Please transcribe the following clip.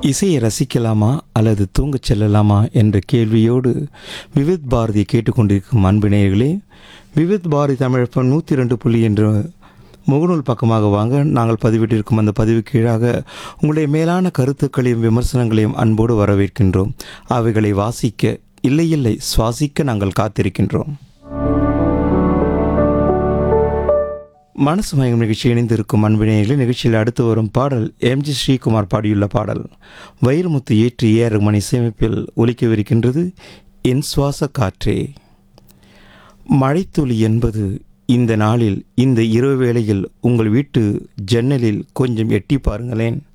இசையை ரசிக்கலாமா அல்லது தூங்கச் செல்லலாமா என்ற கேள்வியோடு விவித் பாரதி கேட்டுக்கொண்டிருக்கும் அன்பு நேயர்களே விவித் பாரதி தமிழப்பம் நூற்றி ரெண்டு புள்ளி என்ற முகநூல் பக்கமாக வாங்க நாங்கள் பதிவிட்டிருக்கும் அந்த பதிவு கீழாக உங்களுடைய மேலான கருத்துக்களையும் விமர்சனங்களையும் அன்போடு வரவேற்கின்றோம் அவைகளை வாசிக்க இல்லை இல்லை சுவாசிக்க நாங்கள் காத்திருக்கின்றோம் மனசு மயங்கும் நிகழ்ச்சி இணைந்திருக்கும் அன்பினேயர்களே நிகழ்ச்சியில் அடுத்து வரும் பாடல் எம்ஜி ஸ்ரீகுமார் பாடியுள்ள பாடல் வைரமுத்து ஏற்றி ஏறு மணி சேமிப்பில் ஒலிக்கவிருக்கின்றது என் சுவாச காற்றே மழைத்துளி என்பது இந்த நாளில் இந்த இரவு வேளையில் உங்கள் வீட்டு ஜன்னலில் கொஞ்சம் எட்டி பாருங்களேன்